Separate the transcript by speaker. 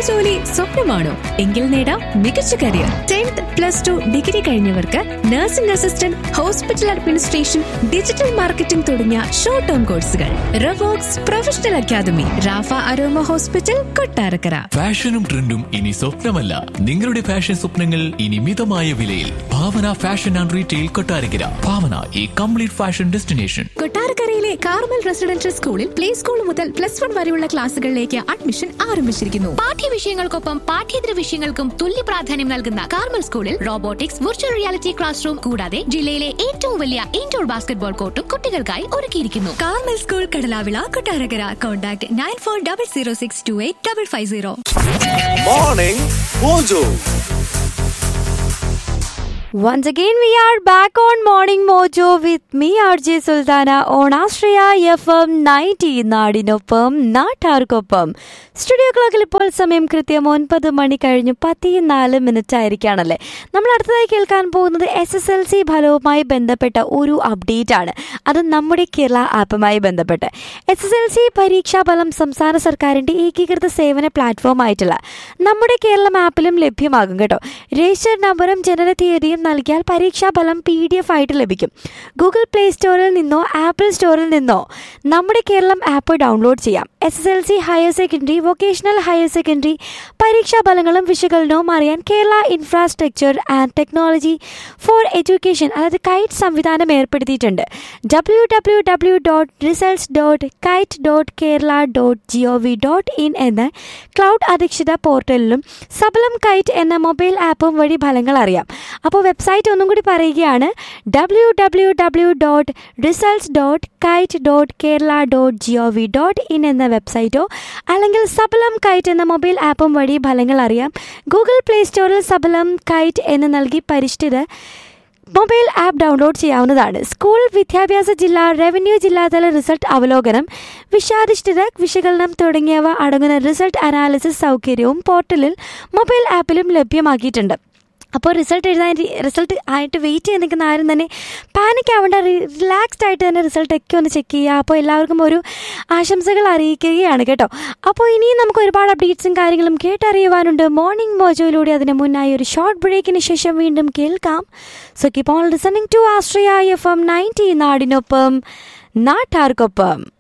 Speaker 1: ജോലി സ്വപ്നമാണോ എങ്കിൽ നേടാം മികച്ച career tenth plus two degree കഴിഞ്ഞവർക്ക് nursing assistant hospital administration digital marketing തുടങ്ങിയ ഷോർട്ട് ടേം കോഴ്സുകൾ Ravox professional academy Rafa aroma hospital Kottarakkara
Speaker 2: ഫാഷനും ട്രെൻഡും ഇനി സ്വപ്നമല്ല നിങ്ങളുടെ ഫാഷൻ സ്വപ്നങ്ങൾ ഇനി മിതമായ വിലയിൽ Bhavana fashion and retail Kottarakkara Bhavana ഈ കംപ്ലീറ്റ് ഫാഷൻ ഡെസ്റ്റിനേഷൻ
Speaker 1: കൊട്ടാരക്കരയിലെ കാർമൽ റെസിഡൻഷ്യൽ സ്കൂളിൽ പ്ലേ സ്കൂൾ മുതൽ പ്ലസ് വൺ വരെയുള്ള ക്ലാസുകളിലേക്ക് അഡ്മിഷൻ ആരംഭിച്ചിരിക്കുന്നു
Speaker 3: പാഠ്യ വിഷയങ്ങൾക്കൊപ്പം പാഠ്യേതര വിഷയങ്ങൾക്കും തുല്യ പ്രാധാന്യം നൽകുന്ന കാർമൽ സ്കൂളിൽ robotics virtual reality class room കൂടാതെ ജില്ലയിലെ ഏറ്റവും വലിയ ഇൻഡോർ ബാസ്കറ്റ്ബോൾ കോർട്ടും കുട്ടികൾക്കായി ഒരുക്കിയിരിക്കുന്നു
Speaker 1: Carmel school Kadalavila Kottarakkara contact nine four double zero six two eight double five zero
Speaker 4: Morning Mojo.
Speaker 5: Once again, we are back on Morning Mojo with me, RJ Sultana, on Astraya FM 90 നാടിനൊപ്പം നാട്ടാർക്കൊപ്പം studio ക്ലോക്കിൽ ഇപ്പോൾ സമയം കൃത്യം ഒൻപത് മണി കഴിഞ്ഞു പത്തിനാല് minute ആയിരിക്കുകയാണല്ലേ നമ്മൾ അടുത്തതായി കേൾക്കാൻ പോകുന്നത് എസ് എസ് എൽ സി ഫലവുമായി ബന്ധപ്പെട്ട ഒരു അപ്ഡേറ്റ് ആണ് അത് നമ്മുടെ കേരള ആപ്പുമായി ബന്ധപ്പെട്ട് എസ് എസ് എൽ സി പരീക്ഷാ ഫലം സംസ്ഥാന സർക്കാരിൻ്റെ ഏകീകൃത സേവന പ്ലാറ്റ്ഫോം ആയിട്ടുള്ള നമ്മുടെ കേരളം ആപ്പിലും ലഭ്യമാകും കേട്ടോ രജിസ്റ്റർ നമ്പറും ജനന തീയതിയും നൽകിയാൽ പരീക്ഷാഫലം പി ഡി എഫ് ആയിട്ട് ലഭിക്കും ഗൂഗിൾ പ്ലേ സ്റ്റോറിൽ നിന്നോ ആപ്പിൾ സ്റ്റോറിൽ നിന്നോ നമ്മുടെ കേരളം ആപ്പ് ഡൗൺലോഡ് ചെയ്യാം S S L C higher secondary vocational higher secondary പരീക്ഷാ ഫലങ്ങളും വിശകലനവും അറിയാൻ Kerala infrastructure and technology for education അതായത് കൈറ്റ് സംവിധാനം ഏർപ്പെടുത്തിയിട്ടുണ്ട് W W W dot results dot KITE dot Kerala dot G O V dot in എന്ന cloud അധിഷ്ഠിത പോർട്ടലിലും സബലം കൈറ്റ് എന്ന മൊബൈൽ ആപ്പും വഴി ഫലങ്ങൾ അറിയാം അപ്പോൾ വെബ്സൈറ്റ് ഒന്നും കൂടി പറയുകയാണ് W W W dot results dot KITE dot Kerala dot G O V dot in എന്ന വെബ്സൈറ്റോ അല്ലെങ്കിൽ സബലം കൈറ്റ് എന്ന മൊബൈൽ ആപ്പും വഴി ഫലങ്ങൾ അറിയാം ഗൂഗിൾ പ്ലേ സ്റ്റോറിൽ സബലം കൈറ്റ് എന്ന് നൽകി പരിഷ്ഠിത മൊബൈൽ ആപ്പ് ഡൗൺലോഡ് ചെയ്യാവുന്നതാണ് സ്കൂൾ വിദ്യാഭ്യാസ ജില്ല റവന്യൂ ജില്ലാതല റിസൾട്ട് അവലോകനം വിഷാധിഷ്ഠിത വിശകലനം തുടങ്ങിയവ അടങ്ങുന്ന റിസൾട്ട് അനാലിസിസ് സൗകര്യവും പോർട്ടലിൽ മൊബൈൽ ആപ്പിലും ലഭ്യമാക്കിയിട്ടുണ്ട് അപ്പോൾ റിസൾട്ട് എഴുതാൻ റിസൾട്ട് ആയിട്ട് വെയിറ്റ് ചെയ്ത് നിൽക്കുന്ന ആരും തന്നെ പാനിക് ആവേണ്ട റിലാക്സ്ഡ് ആയിട്ട് തന്നെ റിസൾട്ട് ഒക്കെ ഒന്ന് ചെക്ക് ചെയ്യുക അപ്പോൾ എല്ലാവർക്കും ഒരു ആശംസകൾ അറിയിക്കുകയാണ് കേട്ടോ അപ്പോൾ ഇനിയും നമുക്ക് ഒരുപാട് അപ്ഡേറ്റ്സും കാര്യങ്ങളും കേട്ടറിയുവാനുണ്ട് മോർണിംഗ് മോജോയിലൂടെ അതിന് മുന്നായി ഒരു ഷോർട്ട് ബ്രേക്കിന് ശേഷം വീണ്ടും കേൾക്കാം so keep on listening to Austria F M ninety നാടിനൊപ്പം നാട്ടാർക്കൊപ്പം